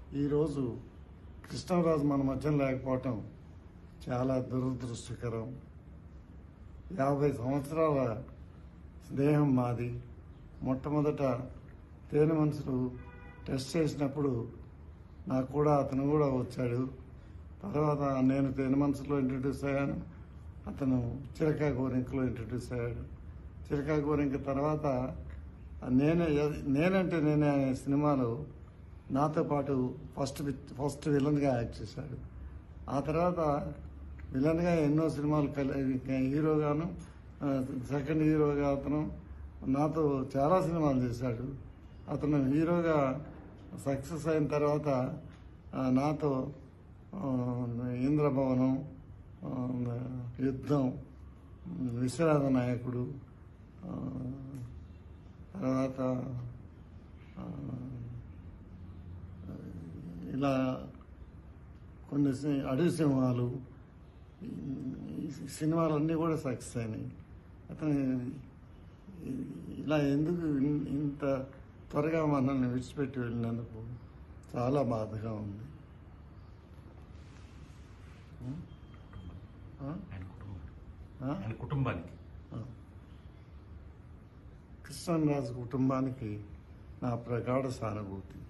ఈరోజు కృష్ణరాజు మన మధ్యన లేకపోవటం చాలా దురదృష్టకరం యాభై సంవత్సరాల స్నేహం మాది మొట్టమొదట తేనె మనుషులు టెస్ట్ చేసినప్పుడు నాకు కూడా అతను కూడా వచ్చాడు తర్వాత నేను తేనె మనసులో ఇంట్రడ్యూస్ అయ్యాను అతను చిరకా గోరింకలో ఇంట్రడ్యూస్ అయ్యాడు చిరకా గోరింక తర్వాత నేనే నేనంటే నేనే అనే సినిమాలో నాతో పాటు ఫస్ట్ వి- ఫస్ట్ విలన్గా యాక్ట్ చేశాడు ఆ తర్వాత విలన్గా ఎన్నో సినిమాలు కలి హీరోగాను ఆ, సెకండ్ హీరోగా అతను నాతో చాలా సినిమాలు చేశాడు అతను హీరోగా సక్సెస్ అయిన తర్వాత ఆ, నాతో ఆ, ఇంద్రభవనం ఆ, యుద్ధం విశ్వనాథ నాయకుడు ఆ, తర్వాత ఆ, ఇలా కొన్ని సి- అడవి సింహాలు ఈ సినిమాలన్నీ కూడా సక్సెస్ అయినాయి అతను ఇలా ఎందుకు ఇన్- ఇంత త్వరగా మనల్ని విడిచిపెట్టి వెళ్ళినందుకు చాలా బాధగా ఉంది ఆ? ఆయన కుటుంబానికి ఆ? ఆయన కుటుంబానికి కృష్ణరాజు కుటుంబానికి నా ప్రగాఢ సానుభూతి